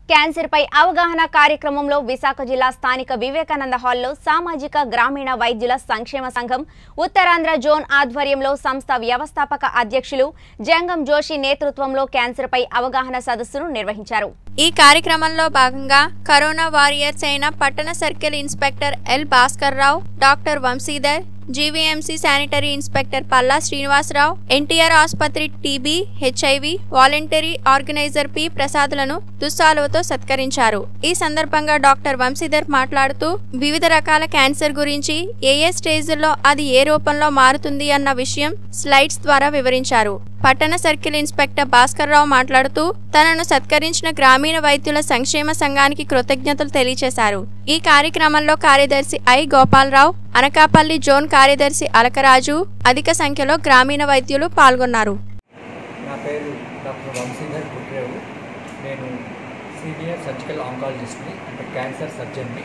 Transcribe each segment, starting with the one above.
cancer పై అవగాహన కార్యక్రమంలో విశాఖ జిల్లా స్థానిక వివేకానంద హాల్లో సామాజిక గ్రామీణ వైద్యుల సంక్షేమ సంఘం ఉత్తరాంధ్ర జోన్ ఆధ్వర్యంలో సంస్థ వ్యవస్థాపక అధ్యక్షులు జంగం జోషి నేతృత్వంలో క్యాన్సర్ పై అవగాహన సదస్సును నిర్వహించారు ఈ కార్యక్రమంలో భాగంగా కరోనా వారియర్స్ అయిన పట్టణ circle inspector L Bhaskar Rao doctor Vamsidhar GVMC sanitary inspector Palla Srinivasarao NTR ఆసుపత్రి TB HIV voluntary organiser P ప్రసాద్లను దుస్సాలువతో సత్కరించారు ఈ సందర్భంగా డాక్టర్ వంశీధర్ మాట్లాడుతూ వివిధ రకాల క్యాన్సర్ గురించి ఏ ఏ స్టేజ్లో అది ఏ రూపంలో మారుతుంది అన్న విషయం స్లైడ్స్ ద్వారా వివరించారు పట్టణ సర్కిల్ ఇన్స్పెక్టర్ భాస్కర్ రావు మాట్లాడుతూ తనను సత్కరించిన గ్రామీణ వైద్యుల సంక్షేమ సంఘానికి కృతజ్ఞతలు తెలియజేశారు ఈ కార్యక్రమంలో కార్యదర్శి ఐ గోపాలరావు అనకాపల్లి జోన్ కార్యదర్శి అలకరాజు అధిక సంఖ్యలో గ్రామీణ వైద్యులు పాల్గొన్నారు నా పేరు డాక్టర్ వంశీధర్ పుట్రేవు నేను సీనియర్ సర్జికల్ ఆంకాలజిస్ట్ని అంటే క్యాన్సర్ సర్జన్ని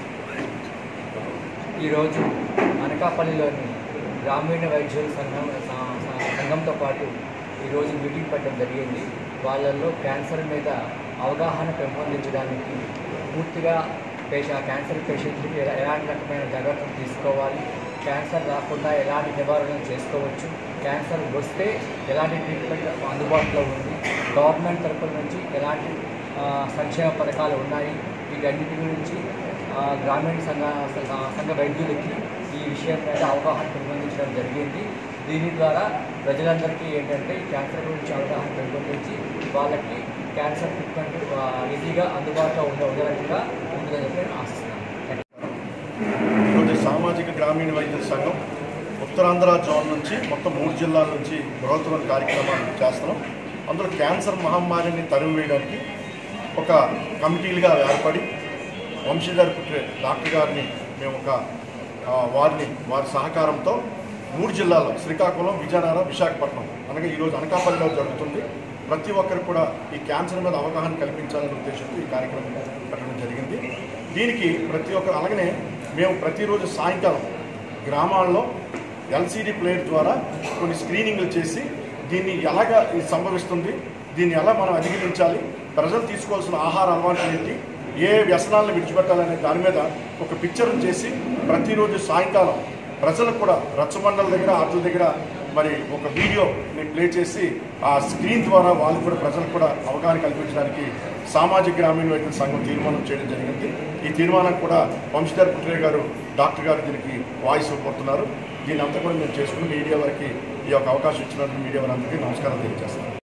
ఈరోజు అనకాపల్లిలోని గ్రామీణ వైద్యుల సంఘం స- స- సంఘంతో పాటు ఈరోజు మీటింగ్ పెట్టడం జరిగింది వాళ్ళల్లో క్యాన్సర్ మీద అవగాహన పెంపొందించడానికి పూర్తిగా పేష క్యాన్సర్ పేషెంట్కి ఎలా- ఎలాంటి రకమైన జాగ్రత్తలు తీసుకోవాలి క్యాన్సర్ రాకుండా ఎలాంటి నివారణ చేసుకోవచ్చు క్యాన్సర్ వస్తే ఎలాంటి ట్రీట్మెంట్ అందుబాటులో ఉంది గవర్నమెంట్ తరపున నుంచి ఎలాంటి ఆ, సంక్షేమ పథకాలు ఉన్నాయి వీటన్నిటి గురించి ఆ, గ్రామీణ సంఘ సంఘ- సంఘ వైద్యులకి ఈ విషయం మీద అవగాహన పెంపొందించడం జరిగింది దీని ద్వారా ప్రజలందరికీ ఏంటంటే ఈ క్యాన్సర్ గురించి అవగాహన పెంపొందించి వాళ్ళకి క్యాన్సర్ ట్రీట్మెంట్ ఆ, ఈజీగా అందుబాటులో ఉండే విధంగా ఉంటుందని చెప్పి నేను ఆశిస్తున్నాను ఈరోజు సామాజిక గ్రామీణ వైద్యుల సంఘం ఉత్తరాంధ్ర జోన్ నుంచి మొత్తం మూడు జిల్లాల నుంచి బృహత్తమైన కార్యక్రమాలు చేస్తున్నాం అందులో క్యాన్సర్ మహమ్మారిని తరిమి వేయడానికి ఒక కమిటీలుగా ఏర్పడి వంశీధర్ పుట్రే డాక్టర్ గారిని మేము ఒక ఆ, వారిని వారి సహకారంతో మూడు జిల్లాల్లో శ్రీకాకుళం విజయనగరం విశాఖపట్నం అనగా ఈరోజు అనకాపల్లిలో జరుగుతుంది ప్రతి ఒక్కరికి కూడా ఈ క్యాన్సర్ మీద అవగాహన కల్పించాలనే ఉద్దేశంతో ఈ కార్యక్రమం పెట్టడం జరిగింది దీనికి ప్రతి ఒక్కరు అలాగనే మేము ప్రతిరోజు సాయంకాలం గ్రామాల్లో ఎల్సీడీ ప్లేయర్ ద్వారా కొన్ని స్క్రీనింగ్లు చేసి దీన్ని ఎలాగ ఇది సంభవిస్తుంది దీన్ని ఎలా మనం అధిగమించాలి ప్రజలు తీసుకోవాల్సిన ఆహార అలవాట్లు ఏంటి ఏ వ్యసనాలను విడిచిపెట్టాలనే దాని మీద ఒక పిక్చర్ని చేసి ప్రతిరోజు సాయంకాలం ప్రజలకు కూడా రచ్చబండల దగ్గర ఆటల దగ్గర మరి ఒక వీడియోని ప్లే చేసి ఆ స్క్రీన్ ద్వారా వాళ్ళు కూడా ప్రజలకు కూడా అవగాహన కల్పించడానికి సామాజిక గ్రామీణ వైద్యుల సంఘం తీర్మానం చేయడం జరిగింది ఈ తీర్మానం కూడా వంశధర్ పుట్రే గారు డాక్టర్ గారు దీనికి వాయిస్ కోరుతున్నారు దీని అంతా కూడా మేము చేసుకుని మీడియా వారికి ఈ యొక్క అవకాశం ఇచ్చినట్టు మీడియా వారందరికీ నమస్కారం తెలియజేస్తాను